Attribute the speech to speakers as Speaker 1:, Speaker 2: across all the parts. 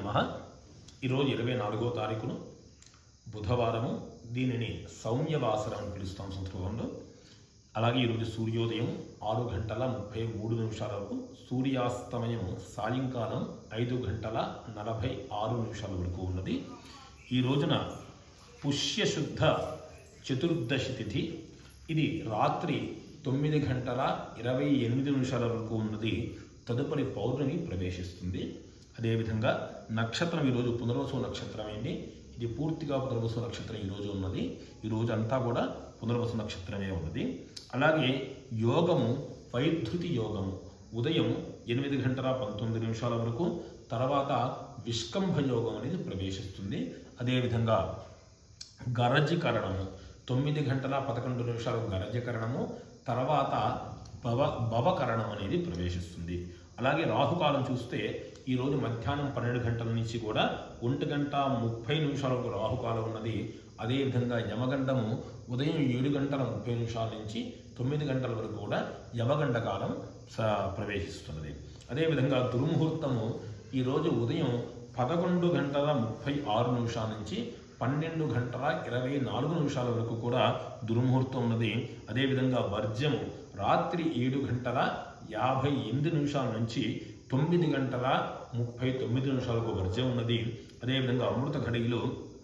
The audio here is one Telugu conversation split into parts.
Speaker 1: నమ ఈరోజు ఇరవై నాలుగో తారీఖును బుధవారము దీనిని సౌమ్యవాసరం అని పిలుస్తాం సంస్కృతంలో అలాగే ఈరోజు సూర్యోదయం ఆరు గంటల ముప్పై మూడు నిమిషాల వరకు సూర్యాస్తమయం సాయంకాలం ఐదు గంటల నలభై ఆరు నిమిషాల వరకు ఉన్నది ఈ రోజున పుష్యశుద్ధ చతుర్దశి తిథి ఇది రాత్రి తొమ్మిది గంటల ఇరవై ఎనిమిది నిమిషాల వరకు ఉన్నది తదుపరి పౌర్ణమి ప్రవేశిస్తుంది అదేవిధంగా నక్షత్రం ఈరోజు పునర్వసు నక్షత్రం ఏంటి ఇది పూర్తిగా పునర్వసు నక్షత్రం ఈరోజు ఉన్నది ఈ రోజు అంతా కూడా పునర్వసు నక్షత్రమే ఉన్నది అలాగే యోగము వైద్యుతి యోగము ఉదయం ఎనిమిది గంటల పంతొమ్మిది నిమిషాల వరకు తర్వాత విష్కంభ యోగం అనేది ప్రవేశిస్తుంది అదేవిధంగా గరజీకరణము తొమ్మిది గంటల పదకొండు నిమిషాలకు గరజీకరణము తర్వాత భవ భవకరణం అనేది ప్రవేశిస్తుంది అలాగే రాహుకాలం చూస్తే ఈరోజు మధ్యాహ్నం పన్నెండు గంటల నుంచి కూడా ఒంటి గంట ముప్పై నిమిషాలకు రాహుకాలం ఉన్నది అదేవిధంగా యమగండము ఉదయం ఏడు గంటల ముప్పై నిమిషాల నుంచి తొమ్మిది గంటల వరకు కూడా యమగండ కాలం స- ప్రవేశిస్తున్నది అదేవిధంగా దుర్ముహూర్తము ఈరోజు ఉదయం పదకొండు గంటల ముప్పై ఆరు నిమిషాల నుంచి పన్నెండు గంటల ఇరవై నాలుగు నిమిషాల వరకు కూడా దుర్ముహూర్తం ఉన్నది అదేవిధంగా వర్జ్యము రాత్రి ఏడు గంటల యాభై ఎనిమిది నిమిషాల నుంచి తొమ్మిది గంటల ముప్పై తొమ్మిది నిమిషాలకు వర్జ్యం ఉన్నది అదేవిధంగా అమృత ఘడియలు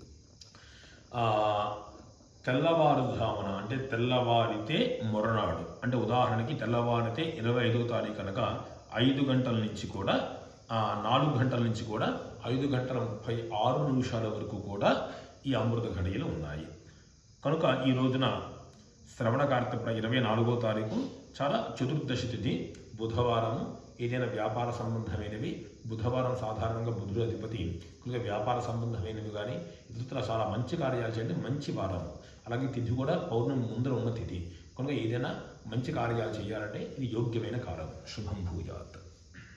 Speaker 1: ఆ, తెల్లవారుజామున అంటే తెల్లవారితే మొరనాడు అంటే ఉదాహరణకి తెల్లవారితే ఇరవై ఐదో తారీఖు కనుక ఐదు గంటల నుంచి కూడా ఆ, నాలుగు గంటల నుంచి కూడా ఐదు గంటల ముప్పై ఆరు నిమిషాల వరకు కూడా ఈ అమృత ఘడియలు ఉన్నాయి కనుక ఈ రోజున శ్రవణ కార్తె ఇరవై నాలుగో తారీఖు చాలా చతుర్దశి తిథి బుధవారము ఏదైనా వ్యాపార సంబంధమైనవి బుధవారం సాధారణంగా బుధుడు అధిపతి కనుక వ్యాపార సంబంధమైనవి కానీ ఇతరుల చాలా మంచి కార్యాలు చేయండి మంచి వారం అలాగే తిథి కూడా పౌర్ణమి ముందర ఉన్న తిథి కనుక ఏదైనా మంచి కార్యాలు చేయాలంటే ఇది యోగ్యమైన కాలం శుభం భూయాత్